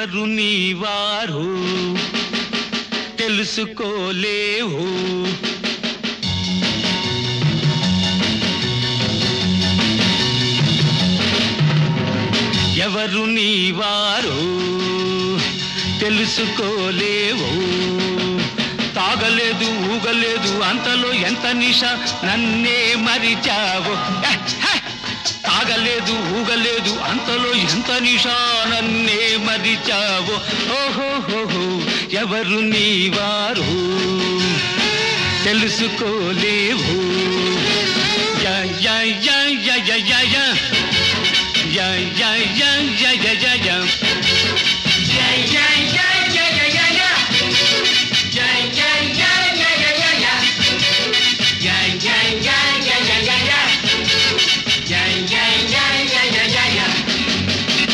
ఎవరు నీవారు తెలుసుకోలేవు ఎవరు నీవారు తెలుసుకోలేవు తాగలేదు ఊగలేదు అంతలో ఎంత నిష నన్నే మరిచావు హే, హే! తాగలేదు ఊగలేదు అంతలో ఎంత నిష నన్నే మరిచావు ఓహోహోహో ఎవరు నీవారు తెలుసుకోలేవు yeah yeah yeah yeah yeah yeah yeah yeah yeah yeah yeah yeah yeah yeah Yeah, yeah, yeah, yeah, yeah, yeah, yeah. Yeah, yeah, yeah, yeah, yeah, yeah, yeah. Yeah, yeah, yeah, yeah, yeah, yeah, yeah. Yeah, yeah, yeah, yeah, yeah, yeah, yeah.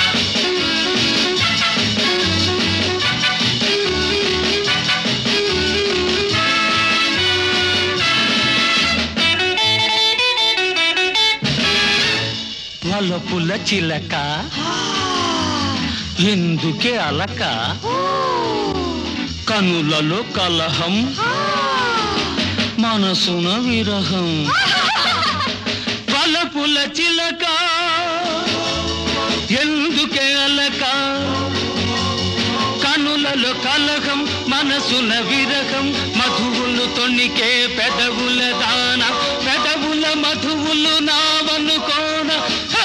వలపుల చిలక ఎందుకే అలక కనులలో కలహం మనసున విరహం వలపుల చిలక ఎందుకే అలక కనులలో కలహం మనసున విరహం మధువులు తొణికే పెదవుల దాన పెదవుల మధువులు నావనుకోన హే!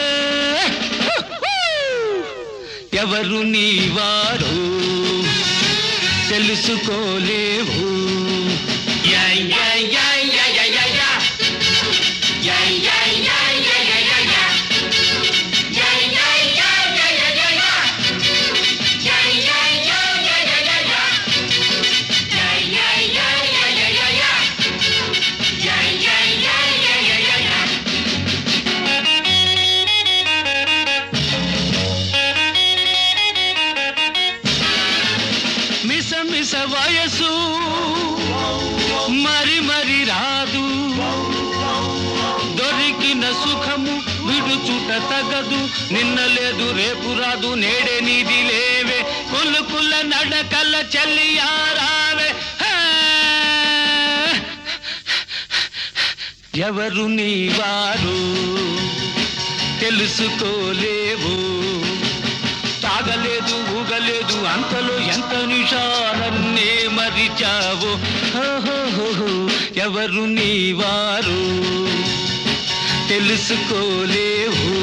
ఎవరు నీవారు తెలుసుకోలేవు Yeah, yeah, yeah, yeah, yeah, yeah, yeah. Yeah, yeah, yeah, yeah, yeah, yeah, yeah. Yeah, yeah, yeah, yeah, yeah, yeah, yeah. Yeah, yeah, yeah, yeah, yeah, yeah, yeah. Yeah, yeah, yeah, yeah, yeah, yeah, yeah. Yeah, yeah, yeah, yeah, yeah, yeah, yeah. మిస మిస వయసు మరి మరి రాదు దొరికిన సుఖము విడుచుట తగదు నిన్న లేదు రేపు రాదు నేడే నీది లేవే కులుకుల నడకల చెల్లియారావే హే! ఎవరు నీవారు తెలుసుకోలేవు తాగలేదు ఊగలేదు అంతలో ఎంత నిషాలన్నే మరిచావు ఓహోహోహో, ఎవరు నీవారు తెలుసుకోలేవు